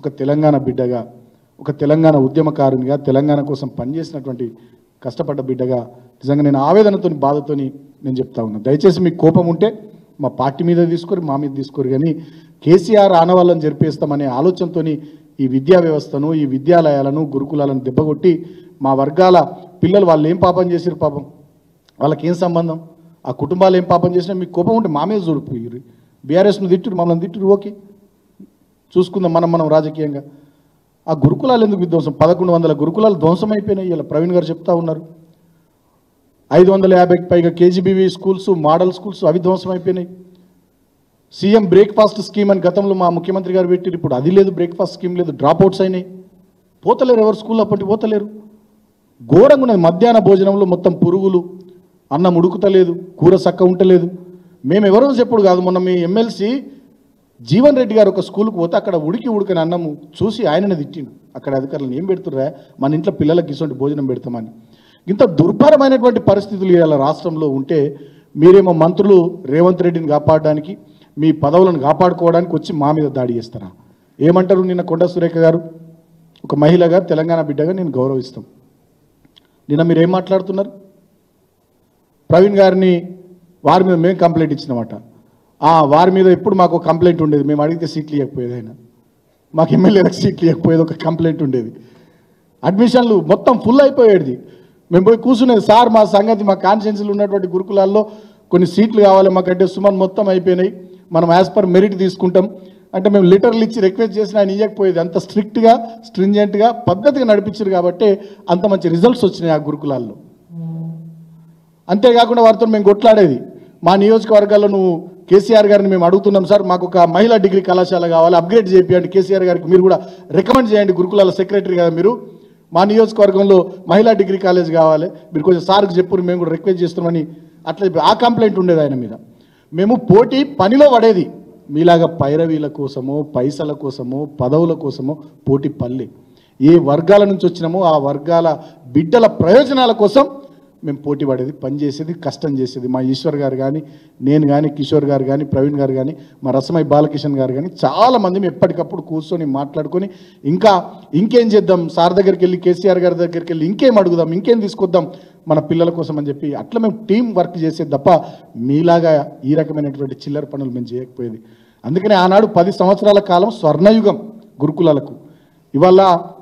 ఒక తెలంగాణ బిడ్డగా ఒక తెలంగాణ ఉద్యమకారునిగా తెలంగాణ కోసం పనిచేసినటువంటి కష్టపడ్డ బిడ్డగా నిజంగా నేను ఆవేదనతోని బాధతోని నేను చెప్తా ఉన్నా దయచేసి మీకు కోపం ఉంటే మా పార్టీ మీద తీసుకోరు మా మీద తీసుకోరు కానీ కేసీఆర్ ఆనవాళ్ళని జరిపేస్తామనే ఆలోచనతోని ఈ విద్యా వ్యవస్థను ఈ విద్యాలయాలను గురుకులాలను దెబ్బకొట్టి మా వర్గాల పిల్లలు వాళ్ళు ఏం పాపం చేసిరు పాపం వాళ్ళకి ఏం సంబంధం ఆ కుటుంబాలు ఏం పాపం చేసినా మీకు కోపం ఉంటే మా మీద చూడిపోయి బీఆర్ఎస్ను తిట్టురు మమ్మల్ని తిట్టురు ఓకే చూసుకుందాం మనం మనం రాజకీయంగా ఆ గురుకులాలు ఎందుకు విధ్వంసం పదకొండు వందల గురుకులాలు ధ్వంసం అయిపోయినాయి ఇలా ప్రవీణ్ గారు చెప్తా ఉన్నారు ఐదు వందల యాభైకి పైగా కేజీబీవీ స్కూల్స్ మోడల్ స్కూల్స్ అవి ధ్వంసం అయిపోయినాయి సీఎం బ్రేక్ఫాస్ట్ స్కీమ్ అని గతంలో మా ముఖ్యమంత్రి గారు పెట్టారు ఇప్పుడు అది లేదు బ్రేక్ఫాస్ట్ స్కీమ్ లేదు డ్రాప్ అవుట్స్ అయినాయి పోతలేరు ఎవరు స్కూల్ అప్పటి పోతలేరు ఘోరంగా ఉన్నది మధ్యాహ్న భోజనంలో మొత్తం పురుగులు అన్నం ఉడుకుతలేదు కూర చక్క ఉంటలేదు మేము ఎవరో చెప్పుడు కాదు మొన్న మీ ఎమ్మెల్సీ జీవన్ రెడ్డి గారు ఒక స్కూల్కి పోతే అక్కడ ఉడికి ఉడికిన అన్నము చూసి ఆయననే తిట్టిండు అక్కడ అధికారులను ఏం పెడుతుర్రా మన ఇంట్లో పిల్లలకి ఇటువంటి భోజనం పెడతామని ఇంత దుర్భరమైనటువంటి పరిస్థితులు ఇవాళ రాష్ట్రంలో ఉంటే మీరేమో మంత్రులు రేవంత్ రెడ్డిని కాపాడడానికి మీ పదవులను కాపాడుకోవడానికి వచ్చి మా మీద దాడి చేస్తారా ఏమంటారు నిన్న కొండ సురేఖ గారు ఒక మహిళగా తెలంగాణ బిడ్డగా నేను గౌరవిస్తాం నిన్న మీరు ఏం మాట్లాడుతున్నారు ప్రవీణ్ గారిని వారి మీద మేము కంప్లైంట్ ఇచ్చినమాట ఆ, వారి మీద ఎప్పుడు మాకు ఒక కంప్లైంట్ ఉండేది మేము అడిగితే సీట్లు ఇవ్వకపోయేది ఆయన మాకు ఎమ్మెల్యేలకు సీట్లు ఇవ్వకపోయేది ఒక కంప్లైంట్ ఉండేది అడ్మిషన్లు మొత్తం ఫుల్ అయిపోయేది మేము పోయి కూర్చునేది సార్ మా సంగతి మా కాన్షియన్స్లో ఉన్నటువంటి గురుకులాల్లో కొన్ని సీట్లు కావాలి మాకంటే సుమన్ మొత్తం అయిపోయినాయి మనం యాజ్ పర్ మెరిట్ తీసుకుంటాం అంటే మేము లిటర్లు ఇచ్చి రిక్వెస్ట్ చేసిన ఆయన ఇవ్వకపోయేది అంత స్ట్రిక్ట్గా స్ట్రింజెంట్గా పద్ధతిగా నడిపించారు కాబట్టి అంత మంచి రిజల్ట్స్ వచ్చినాయి ఆ గురుకులాల్లో అంతేకాకుండా వారితో మేము కొట్లాడేది మా నియోజకవర్గాల్లో నువ్వు కేసీఆర్ గారిని మేము అడుగుతున్నాం సార్ మాకు ఒక మహిళా డిగ్రీ కళాశాల కావాలి అప్గ్రేడ్ చేయండి కేసీఆర్ గారికి మీరు కూడా రికమెండ్ చేయండి గురుకులాల సెక్రటరీ కదా మీరు మా నియోజకవర్గంలో మహిళా డిగ్రీ కాలేజ్ కావాలి మీరు కొంచెం సార్కి చెప్పు మేము కూడా రిక్వెస్ట్ చేస్తున్నామని అట్లా చెప్పి ఆ కంప్లైంట్ ఉండేది ఆయన మీద మేము పోటీ పనిలో పడేది మీలాగా పైరవీల కోసమో పైసల కోసమో పదవుల కోసమో పోటీ పల్లె ఏ వర్గాల నుంచి వచ్చినామో ఆ వర్గాల బిడ్డల ప్రయోజనాల కోసం మేము పోటీ పడేది పని చేసేది కష్టం చేసేది మా ఈశ్వర్ గారు కానీ నేను కానీ కిషోర్ గారు కానీ ప్రవీణ్ గారు కానీ మా రసమై బాలకిషన్ గారు కానీ చాలా మంది మేము ఎప్పటికప్పుడు కూర్చొని మాట్లాడుకొని ఇంకా ఇంకేం చేద్దాం సార్ దగ్గరికి వెళ్ళి కేసీఆర్ గారి దగ్గరికి వెళ్ళి ఇంకేం అడుగుదాం ఇంకేం తీసుకొద్దాం మన పిల్లల కోసం అని చెప్పి అట్లా మేము టీం వర్క్ చేసేది తప్ప మీలాగా ఈ రకమైనటువంటి చిల్లర పనులు మేము చేయకపోయేది అందుకనే ఆనాడు పది సంవత్సరాల కాలం స్వర్ణయుగం గురుకులాలకు ఇవాళ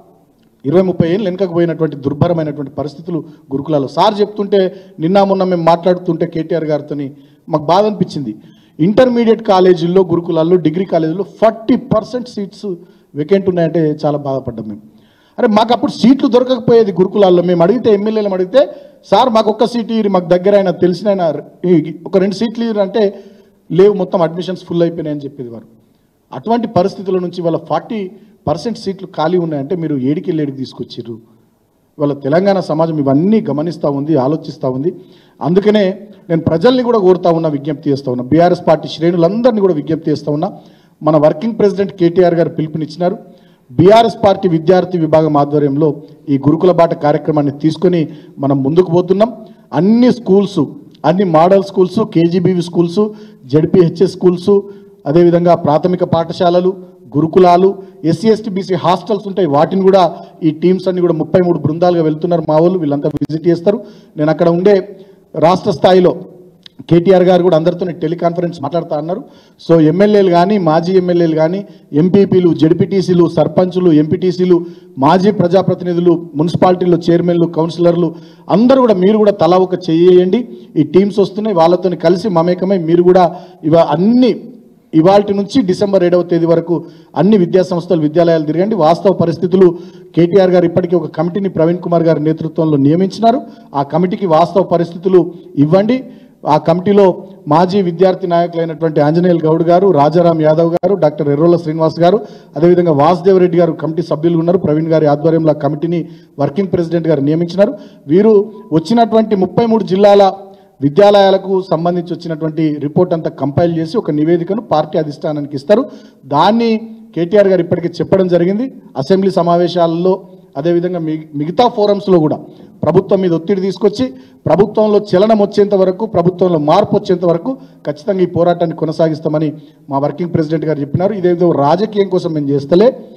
ఇరవై ముప్పై ఏళ్ళు వెనుకకు పోయినటువంటి దుర్భరమైనటువంటి పరిస్థితులు గురుకులాలు సార్ చెప్తుంటే నిన్న మొన్న మేము మాట్లాడుతుంటే కేటీఆర్ గారితో మాకు బాధ అనిపించింది ఇంటర్మీడియట్ కాలేజీల్లో గురుకులాల్లో డిగ్రీ కాలేజీల్లో ఫార్టీ పర్సెంట్ సీట్స్ వేకెంట్ ఉన్నాయంటే చాలా బాధపడ్డాం మేము అరే మాకు అప్పుడు సీట్లు దొరకకపోయేది గురుకులాల్లో మేము అడిగితే ఎమ్మెల్యేలు అడిగితే సార్ మాకు ఒక్క సీట్ ఇయ్యి మాకు దగ్గర అయినా తెలిసిన ఆయన ఈ- ఒక రెండు సీట్లు ఇయ్యరు అంటే లేవు మొత్తం అడ్మిషన్స్ ఫుల్ అయిపోయినాయని చెప్పేది వారు అటువంటి పరిస్థితుల నుంచి వాళ్ళ ఫార్టీ పర్సెంట్ సీట్లు ఖాళీ ఉన్నాయంటే మీరు ఏడికి ఏడికి తీసుకొచ్చిర్రు వాళ్ళ తెలంగాణ సమాజం ఇవన్నీ గమనిస్తూ ఉంది ఆలోచిస్తూ ఉంది అందుకనే నేను ప్రజల్ని కూడా కోరుతా ఉన్నా విజ్ఞప్తి చేస్తూ ఉన్నా బీఆర్ఎస్ పార్టీ శ్రేణులందరినీ కూడా విజ్ఞప్తి చేస్తూ ఉన్నా మన వర్కింగ్ ప్రెసిడెంట్ కేటీఆర్ గారు పిలుపునిచ్చినారు బీఆర్ఎస్ పార్టీ విద్యార్థి విభాగం ఆధ్వర్యంలో ఈ గురుకుల బాట కార్యక్రమాన్ని తీసుకొని మనం ముందుకు పోతున్నాం అన్ని స్కూల్స్ అన్ని model schools KGBV schools ZPHS schools అదేవిధంగా ప్రాథమిక పాఠశాలలు గురుకులాలు ఎస్సీ ఎస్టీ బీసీ హాస్టల్స్ ఉంటాయి వాటిని కూడా ఈ టీమ్స్ అన్ని కూడా ముప్పై మూడు బృందాలుగా వెళ్తున్నారు మా వాళ్ళు వీళ్ళంతా విజిట్ చేస్తారు నేను అక్కడ ఉండే రాష్ట్ర స్థాయిలో కేటీఆర్ గారు కూడా అందరితో టెలికాన్ఫరెన్స్ మాట్లాడుతా అన్నారు సో ఎమ్మెల్యేలు కానీ మాజీ ఎమ్మెల్యేలు కానీ ఎంపీపీలు జడ్పీటీసీలు సర్పంచులు ఎంపీటీసీలు మాజీ ప్రజాప్రతినిధులు మున్సిపాలిటీలో చైర్మన్లు కౌన్సిలర్లు అందరూ కూడా మీరు కూడా తలా ఒక చేయండి ఈ టీమ్స్ వస్తున్నాయి వాళ్ళతో కలిసి మమేకమై మీరు కూడా ఇవ అన్ని ఇవాల్టి నుంచి డిసెంబర్ ఏడవ తేదీ వరకు అన్ని విద్యా సంస్థలు విద్యాలయాలు తిరగండి వాస్తవ పరిస్థితులు కేటీఆర్ గారు ఇప్పటికీ ఒక కమిటీని ప్రవీణ్ కుమార్ గారి నేతృత్వంలో నియమించినారు ఆ కమిటీకి వాస్తవ పరిస్థితులు ఇవ్వండి ఆ కమిటీలో మాజీ విద్యార్థి నాయకులైనటువంటి ఆంజనేయులు గౌడ్ గారు రాజారాం యాదవ్ గారు డాక్టర్ ఎర్రోల శ్రీనివాస్ గారు అదేవిధంగా వాసుదేవ్ రెడ్డి గారు కమిటీ సభ్యులు ఉన్నారు ప్రవీణ్ గారి ఆధ్వర్యంలో ఆ కమిటీని వర్కింగ్ ప్రెసిడెంట్ గారు నియమించినారు వీరు వచ్చినటువంటి ముప్పై మూడు జిల్లాల విద్యాలయాలకు సంబంధించి వచ్చినటువంటి రిపోర్ట్ అంతా కంపైల్ చేసి ఒక నివేదికను పార్టీ అధిష్టానానికి ఇస్తారు దాన్ని కేటీఆర్ గారు ఇప్పటికే చెప్పడం జరిగింది అసెంబ్లీ సమావేశాలలో అదేవిధంగా మిగ- మిగతా ఫోరమ్స్లో కూడా ప్రభుత్వం మీద ఒత్తిడి తీసుకొచ్చి ప్రభుత్వంలో చలనం వచ్చేంత వరకు ప్రభుత్వంలో మార్పు వచ్చేంత వరకు ఖచ్చితంగా ఈ పోరాటాన్ని కొనసాగిస్తామని మా వర్కింగ్ ప్రెసిడెంట్ గారు చెప్పినారు ఇదేదో రాజకీయం కోసం మేము చేస్తలే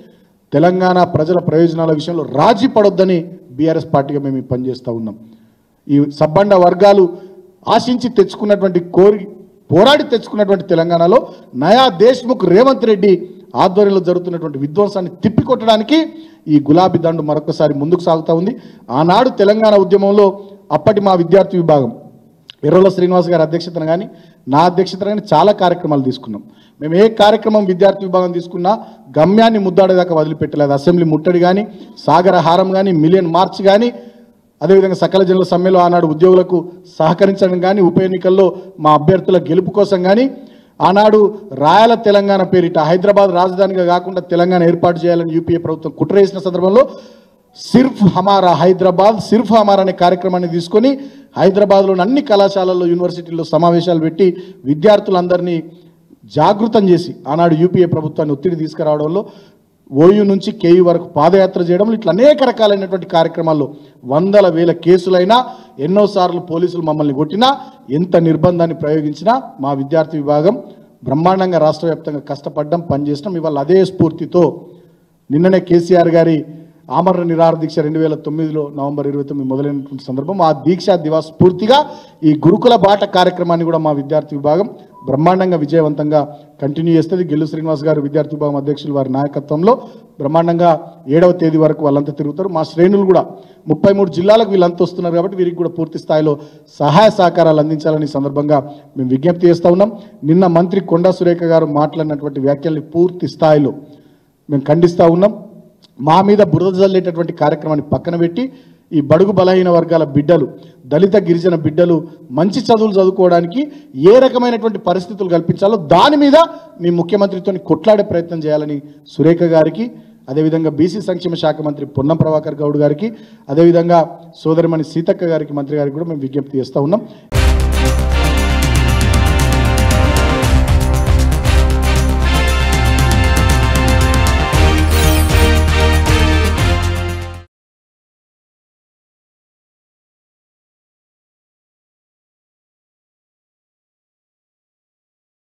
తెలంగాణ ప్రజల ప్రయోజనాల విషయంలో రాజీ పడొద్దని బీఆర్ఎస్ పార్టీగా మేము ఈ పనిచేస్తూ ఉన్నాం ఈ సబ్బండ వర్గాలు ఆశించి తెచ్చుకున్నటువంటి కోరి పోరాడి తెచ్చుకున్నటువంటి తెలంగాణలో నయా దేశ్ముఖ్ రేవంత్ రెడ్డి ఆధ్వర్యంలో జరుగుతున్నటువంటి విధ్వంసాన్ని తిప్పికొట్టడానికి ఈ గులాబీ దండు మరొకసారి ముందుకు సాగుతూ ఉంది ఆనాడు తెలంగాణ ఉద్యమంలో అప్పటి మా విద్యార్థి విభాగం ఎర్రల శ్రీనివాస్ గారి అధ్యక్షతన కానీ నా అధ్యక్షతన కానీ చాలా కార్యక్రమాలు తీసుకున్నాం మేము ఏ కార్యక్రమం విద్యార్థి విభాగం తీసుకున్నా గమ్యాన్ని ముద్దాడేదాకా వదిలిపెట్టలేదు అసెంబ్లీ ముట్టడి కానీ సాగర హారం కానీ మిలియన్ మార్చ్ కానీ అదేవిధంగా సకల జనుల సమ్మెలో ఆనాడు ఉద్యోగులకు సహకరించడం కానీ ఉప ఎన్నికల్లో మా అభ్యర్థుల గెలుపు కోసం కానీ ఆనాడు రాయల తెలంగాణ పేరిట హైదరాబాద్ రాజధానిగా కాకుండా తెలంగాణ ఏర్పాటు చేయాలని యూపీఏ ప్రభుత్వం కుట్ర వేసిన సందర్భంలో సిర్ఫ్ హమారా హైదరాబాద్ సిర్ఫ్ హమారా అనే కార్యక్రమాన్ని తీసుకొని హైదరాబాద్లోని అన్ని కళాశాలల్లో యూనివర్సిటీల్లో సమావేశాలు పెట్టి విద్యార్థులందరినీ జాగృతం చేసి ఆనాడు యూపీఏ ప్రభుత్వాన్ని ఒత్తిడి తీసుకురావడంలో ఓయూ నుంచి కేయూ వరకు పాదయాత్ర చేయడం ఇట్లా అనేక రకాలైనటువంటి కార్యక్రమాల్లో వందల వేల కేసులైనా ఎన్నోసార్లు పోలీసులు మమ్మల్ని కొట్టినా ఎంత నిర్బంధాన్ని ప్రయోగించినా మా విద్యార్థి విభాగం బ్రహ్మాండంగా రాష్ట్ర వ్యాప్తంగా కష్టపడ్డం పనిచేసినాం ఇవాళ అదే స్ఫూర్తితో నిన్ననే కేసీఆర్ గారి ఆమరణ నిరాహార దీక్ష రెండు వేల తొమ్మిదిలో నవంబర్ ఇరవై తొమ్మిది మొదలైనటువంటి సందర్భం ఆ దీక్షా దివాస్ స్ఫూర్తిగా ఈ గురుకుల బాట కార్యక్రమాన్ని కూడా మా విద్యార్థి విభాగం బ్రహ్మాండంగా విజయవంతంగా కంటిన్యూ చేస్తుంది గెల్లు శ్రీనివాస్ గారు విద్యార్థి విభాగం అధ్యక్షులు వారి నాయకత్వంలో బ్రహ్మాండంగా ఏడవ తేదీ వరకు వాళ్ళంతా తిరుగుతారు మా శ్రేణులు కూడా ముప్పై మూడు జిల్లాలకు వీళ్ళంతా వస్తున్నారు కాబట్టి వీరికి కూడా పూర్తి స్థాయిలో సహాయ సహకారాలు అందించాలని ఈ సందర్భంగా మేము విజ్ఞప్తి చేస్తూ ఉన్నాం నిన్న మంత్రి కొండా సురేఖ గారు మాట్లాడినటువంటి వ్యాఖ్యల్ని పూర్తి స్థాయిలో మేము ఖండిస్తూ ఉన్నాం మా మీద బురద జల్లేటటువంటి కార్యక్రమాన్ని పక్కన పెట్టి ఈ బడుగు బలహీన వర్గాల బిడ్డలు దళిత గిరిజన బిడ్డలు మంచి చదువులు చదువుకోవడానికి ఏ రకమైనటువంటి పరిస్థితులు కల్పించాలో దాని మీద మీ ముఖ్యమంత్రితో కొట్లాడే ప్రయత్నం చేయాలని సురేఖ గారికి అదేవిధంగా బీసీ సంక్షేమ శాఖ మంత్రి పొన్నం ప్రభాకర్ గౌడ్ గారికి అదేవిధంగా సోదరిమణి సీతక్క గారికి మంత్రి గారికి కూడా మేము విజ్ఞప్తి చేస్తూ ఉన్నాం